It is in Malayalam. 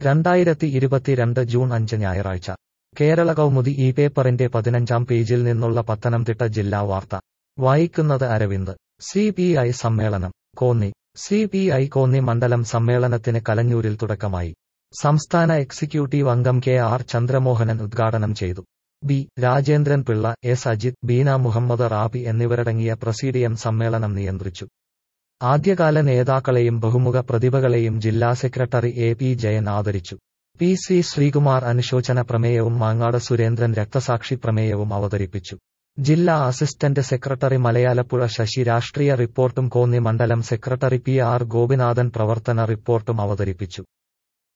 രണ്ടായിരത്തി ഇരുപത്തിരണ്ട് ജൂൺ അഞ്ച് ഞായറാഴ്ച കേരള കൗമുദി ഈ പേപ്പറിന്റെ പതിനഞ്ചാം പേജിൽ നിന്നുള്ള പത്തനംതിട്ട ജില്ലാ വാർത്ത വായിക്കുന്നത് അരവിന്ദ് സി പി ഐ സമ്മേളനം Konni C P I Konni മണ്ഡലം സമ്മേളനത്തിന് കലഞ്ഞൂരിൽ തുടക്കമായി സംസ്ഥാന എക്സിക്യൂട്ടീവ് അംഗം കെ ആർ ചന്ദ്രമോഹനൻ ഉദ്ഘാടനം ചെയ്തു ബി രാജേന്ദ്രൻ പിള്ള എസ് അജിത് ബീന മുഹമ്മദ് റാബി എന്നിവരടങ്ങിയ പ്രസീഡിയം സമ്മേളനം നിയന്ത്രിച്ചു ആദ്യകാല നേതാക്കളെയും ബഹുമുഖ പ്രതിഭകളെയും ജില്ലാ സെക്രട്ടറി എ പി ജയൻ ആദരിച്ചു പി സി ശ്രീകുമാർ അനുശോചന പ്രമേയവും മാങ്ങാട് സുരേന്ദ്രൻ രക്തസാക്ഷി പ്രമേയവും അവതരിപ്പിച്ചു ജില്ലാ അസിസ്റ്റന്റ് സെക്രട്ടറി മലയാലപ്പുഴ ശശി രാഷ്ട്രീയ റിപ്പോർട്ടും കോന്നി മണ്ഡലം സെക്രട്ടറി പി ആർ ഗോപിനാഥൻ പ്രവർത്തന റിപ്പോർട്ടും അവതരിപ്പിച്ചു